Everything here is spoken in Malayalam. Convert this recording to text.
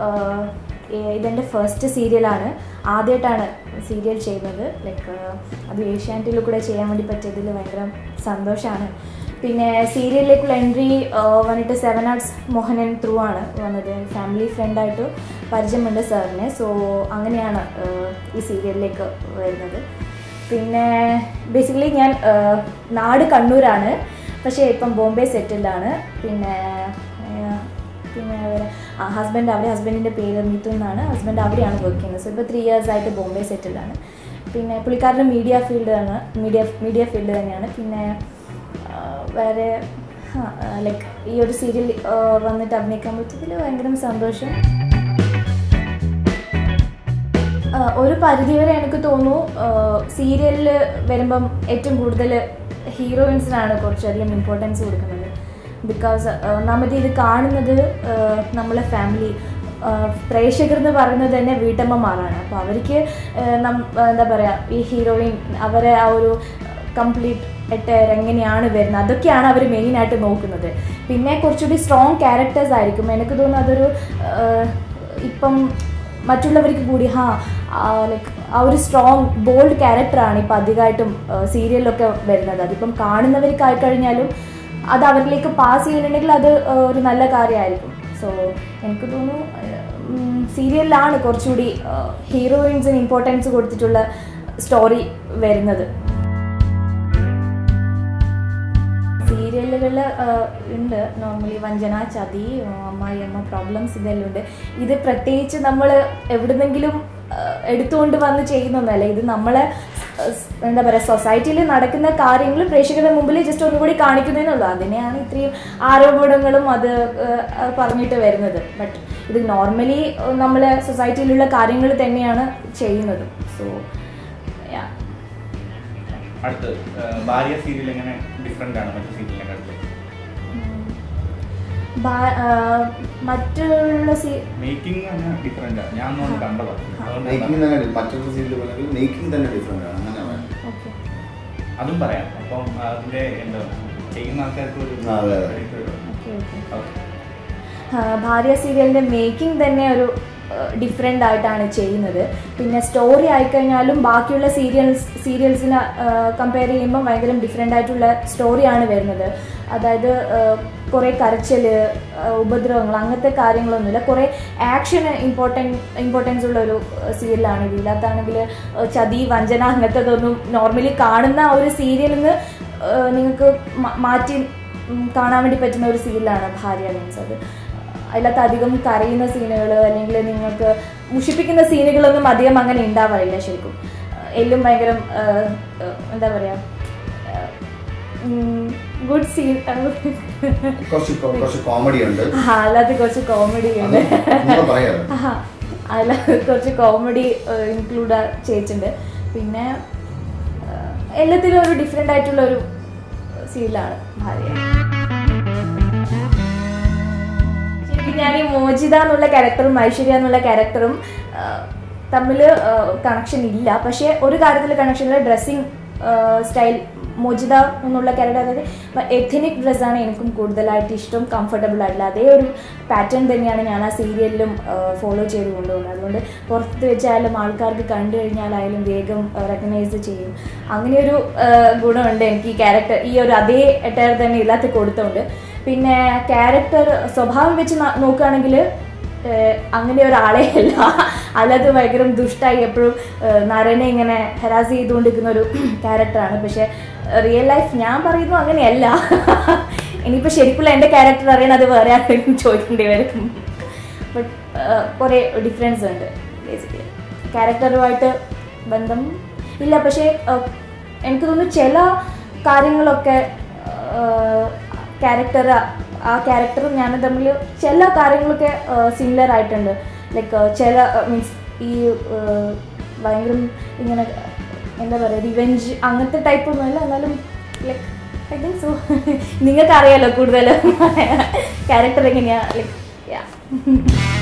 ഇതെൻ്റെ ഫസ്റ്റ് സീരിയലാണ് ആദ്യമായിട്ടാണ് സീരിയൽ ചെയ്യുന്നത് ലൈക്ക് അത് ഏഷ്യാനെറ്റിൽ കൂടെ ചെയ്യാൻ വേണ്ടി പറ്റിയതിൽ ഭയങ്കര സന്തോഷമാണ് പിന്നെ സീരിയലിലേക്കുള്ള എൻട്രി വന്നിട്ട് സെവൻ ആർട്സ് മോഹനൻ ത്രൂ ആണ് വന്നത് ഫാമിലി ഫ്രണ്ടായിട്ട് പരിചയമുണ്ട് സാറിനെ സോ അങ്ങനെയാണ് ആഹ് ഈ സീരിയലിലേക്ക് വരുന്നത് പിന്നെ ബേസിക്കലി ഞാൻ ആഹ് നാട് കണ്ണൂരാണ് പക്ഷേ ഇപ്പം ബോംബെ സെറ്റിൽഡാണ് പിന്നെ ആഹ് പിന്നെ വേറെ ആ ഹസ്ബൻഡ് അവിടെ ഹസ്ബൻഡിൻ്റെ പേര് മിഥു എന്നാണ് ഹസ്ബൻഡ് അവിടെയാണ് വർക്ക് ചെയ്യുന്നത് സോ ഇപ്പോൾ ത്രീ ഇയേഴ്സ് ആയിട്ട് ബോംബെ സെറ്റിൽഡാണ് പിന്നെ പുള്ളിക്കാരൻ്റെ മീഡിയ ഫീൽഡാണ് മീഡിയ മീഡിയ ഫീൽഡ് തന്നെയാണ് പിന്നെ ആ, വേറെ ലൈക്ക് ഈ ഒരു സീരിയൽ വന്നിട്ട് അഭിനയിക്കാൻ പറ്റിയതിൽ ഭയങ്കര സന്തോഷം ആ, ഒരു പരിധിവരെ എനിക്ക് തോന്നുന്നു സീരിയലിൽ വരുമ്പം ഏറ്റവും കൂടുതൽ ഹീറോയിൻസിനാണ് കുറച്ചധികം ഇമ്പോർട്ടൻസ് കൊടുക്കുന്നത് ബിക്കോസ് ഒന്നാമത് ഇത് കാണുന്നത് ആ, നമ്മളെ ഫാമിലി പ്രേക്ഷകർ എന്ന് പറയുന്നത് തന്നെ വീട്ടമ്മമാരാണ് അപ്പോൾ അവർക്ക് ആ, നം- എന്താ പറയുക ഈ ഹീറോയിൻ അവരെ ആ ഒരു കംപ്ലീറ്റ് എട്ടയർ എങ്ങനെയാണ് വരുന്നത് അതൊക്കെയാണ് അവർ മെയിനായിട്ട് നോക്കുന്നത് പിന്നെ കുറച്ചുകൂടി സ്ട്രോങ് ക്യാരക്ടേഴ്സ് ആയിരിക്കും എനിക്ക് തോന്നുന്നു അതൊരു ആ, ഇപ്പം മറ്റുള്ളവർക്ക് കൂടി ഹാ ലൈക്ക് ആ ഒരു സ്ട്രോങ് ബോൾഡ് ക്യാരക്ടറാണ് ഇപ്പം അധികമായിട്ടും സീരിയലിലൊക്കെ വരുന്നത് അതിപ്പം കാണുന്നവർക്കായി കഴിഞ്ഞാലും അത് അവരിലേക്ക് പാസ് ചെയ്യുന്നുണ്ടെങ്കിൽ അത് ആ, ഒരു നല്ല കാര്യമായിരിക്കും സോ എനിക്ക് തോന്നുന്നു സീരിയലിലാണ് കുറച്ചുകൂടി ഹീറോയിൻസിന് ഇമ്പോർട്ടൻസ് കൊടുത്തിട്ടുള്ള സ്റ്റോറി വരുന്നത് സീരിയലുകളിൽ ഉണ്ട് നോർമലി വഞ്ചന ചതി അമ്മായി അമ്മ പ്രോബ്ലംസ് ഇതെല്ലാം ഉണ്ട് ഇത് പ്രത്യേകിച്ച് നമ്മൾ എവിടുന്നെങ്കിലും ആ, എടുത്തുകൊണ്ട് വന്ന് ചെയ്യുന്നൊന്നല്ല ഇത് നമ്മളെ ആ, സ് എന്താ പറയുക സൊസൈറ്റിയിൽ നടക്കുന്ന കാര്യങ്ങൾ പ്രേക്ഷകരുടെ മുമ്പിൽ ജസ്റ്റ് ഒന്നുകൂടി കാണിക്കുന്നതെന്നുള്ളൂ അതിനെയാണ് ഇത്രയും ആരോപണങ്ങളും അത് ആ, പറഞ്ഞിട്ട് വരുന്നത് ബട്ട് ഇത് നോർമലി നമ്മളെ സൊസൈറ്റിയിലുള്ള കാര്യങ്ങൾ തന്നെയാണ് ചെയ്യുന്നത് സോ യാ അടുത്ത് ഏഹ്, ഭാര്യ സീരിയൽ എങ്ങനെ ഡിഫറെന്റ് ആണ് മറ്റു സീരിയലിനെ അടുത്ത് ബാ- ആ, മറ്റുള്ള സീ മേക്കിംഗ് തന്നെ ഡിഫറെന്റ് ആണ് ഞാൻ ഒന്ന് കണ്ടതാണ് മേക്കിംഗ് അതുകൊണ്ടാണ് തന്നെ മറ്റൊരു സീരിയൽ പറഞ്ഞെങ്കിൽ മേക്കിംഗ് തന്നെ ഡിഫറെൻ്റ് ആണ് അങ്ങനെ വേണം ഓക്കെ അതും പറയാം അപ്പം അതിന്റെ എന്താ ചെയ്യുന്ന ആൾക്കാർക്ക് ഒരു ആ, അതെ, അതെ. credit വരും. Okay okay Okay. ആ, ഭാര്യ സീരിയലിൻ്റെ മേക്കിംഗ് തന്നെ ഒരു ഡിഫറെൻ്റ് ആയിട്ടാണ് ചെയ്യുന്നത് പിന്നെ സ്റ്റോറി ആയിക്കഴിഞ്ഞാലും ബാക്കിയുള്ള സീരിയൽസ് സീരിയൽസിനെ കമ്പയർ ചെയ്യുമ്പോൾ ഭയങ്കര ഡിഫറെൻ്റ് ആയിട്ടുള്ള സ്റ്റോറിയാണ് വരുന്നത് അതായത് കുറേ കരച്ചിൽ ഉപദ്രവങ്ങൾ അങ്ങനത്തെ കാര്യങ്ങളൊന്നുമില്ല കുറേ ആക്ഷൻ ഇമ്പോർട്ടൻറ്റ് ഇമ്പോർട്ടൻസ് ഉള്ള ഒരു സീരിയലാണ് ഇതിനകത്താണെങ്കിൽ ചതി വഞ്ചന അങ്ങനത്തതൊന്നും നോർമലി കാണുന്ന ആ ഒരു സീരിയലിൽ നിന്ന് നിങ്ങൾക്ക് മ- മാറ്റി ഉം, കാണാൻ വേണ്ടി പറ്റുന്ന ഒരു സീരിയലാണ് ഭാര്യ മീൻസ് അത് അതിനകത്ത് അധികം കരയുന്ന സീനുകൾ അല്ലെങ്കിൽ നിങ്ങൾക്ക് മുഷിപ്പിക്കുന്ന സീനുകളൊന്നും അധികം അങ്ങനെ ഉണ്ടാവാറില്ല ശരിക്കും എല്ലാം ഭയങ്കര ആ, ആ, എന്താ പറയുക ഗുഡ് സീൻ കുറച്ച് കൊ- കുറച്ച് കോമഡി ഉണ്ട് അതിനകത്ത് കുറച്ച് കോമഡി അത് ഉണ്ട് നിങ്ങൾ പറയാറ് ആഹാ. അതിനകത്ത് കുറച്ച് കോമഡി ഇൻക്ലൂഡ് ചെയ്തിട്ടുണ്ട് പിന്നെ ആ, എല്ലാത്തിലും ഒരു ഡിഫറെൻ്റ് ആയിട്ടുള്ള ഒരു സീലാണ് ഭാര്യ ശരിക്കും ഞാൻ ഈ മോചിത എന്നുള്ള ക്യാരക്ടറും ഐശ്വര്യ എന്നുള്ള ക്യാരക്ടറും തമ്മിൽ കണക്ഷൻ ഇല്ല പക്ഷേ ഒരു കാര്യത്തിൽ കണക്ഷൻ ഡ്രസ്സിങ് സ്റ്റൈൽ മോചിത എന്നുള്ള ക്യാരക്ടർ അതായത് എഥനിക് ഡ്രസ്സാണ് എനിക്കും കൂടുതലായിട്ട് ഇഷ്ടം കംഫർട്ടബിൾ ആയിട്ടുള്ള അതേ ഒരു പാറ്റേൺ തന്നെയാണ് ഞാൻ ആ സീരിയലിലും ഫോളോ ചെയ്ത് കൊണ്ടുപോകുന്നത് അതുകൊണ്ട് പുറത്ത് വെച്ചാലും ആൾക്കാർക്ക് കണ്ടു കഴിഞ്ഞാലായാലും വേഗം റെക്കഗ്നൈസ് ചെയ്യും അങ്ങനെയൊരു ആ, ഗുണമുണ്ട് എനിക്ക് ഈ ക്യാരക്ടർ ഈ ഒരു അതേ എട്ടയർ തന്നെ ഇല്ലാത്ത കൊടുത്തോണ്ട് പിന്നെ ക്യാരക്ടർ സ്വഭാവം വെച്ച് ന- നോക്കുകയാണെങ്കിൽ ഏഹ് അങ്ങനെ ഒരാളെ അല്ല അല്ലാതെ ഭയങ്കര ദുഷ്ടായി എപ്പോഴും ഏഹ് നരനെ ഇങ്ങനെ ഹെറാസ് ചെയ്തുകൊണ്ടിരിക്കുന്ന ഒരു ക്യാരക്ടറാണ് പക്ഷെ റിയൽ ലൈഫ് ഞാൻ പറയുന്നു അങ്ങനെയല്ല ഇനിയിപ്പോൾ ശരിക്കുള്ള എൻ്റെ ക്യാരക്ടർ അറിയണം അത് വേറെ ആരെങ്കിലും ചോദിക്കേണ്ടി വരും ബട്ട് കുറേ ഡിഫറൻസ് ഉണ്ട് ബേസിക്കലി ക്യാരക്ടറുമായിട്ട് ബന്ധം ഇല്ല പക്ഷേ ഏഹ് എനിക്ക് തോന്നുന്നു ചില കാര്യങ്ങളൊക്കെ ക്യാരക്ടർ ആ ക്യാരക്ടറും ഞാനും തമ്മിൽ ചില കാര്യങ്ങളൊക്കെ സിമിലർ ആയിട്ടുണ്ട് ലൈക്ക് ചില മീൻസ് ഈ ഏഹ്, ഭയങ്കര ഇങ്ങനെ എന്താ പറയുക റിവെഞ്ച് അങ്ങനത്തെ ടൈപ്പ് ഒന്നുമല്ല എന്നാലും ലൈക്ക് ഐ തിങ്ക് സോ നിങ്ങൾക്ക് അറിയാലോ കൂടുതൽ ക്യാരക്ടർ എങ്ങനെയാ ലൈക്ക് യാ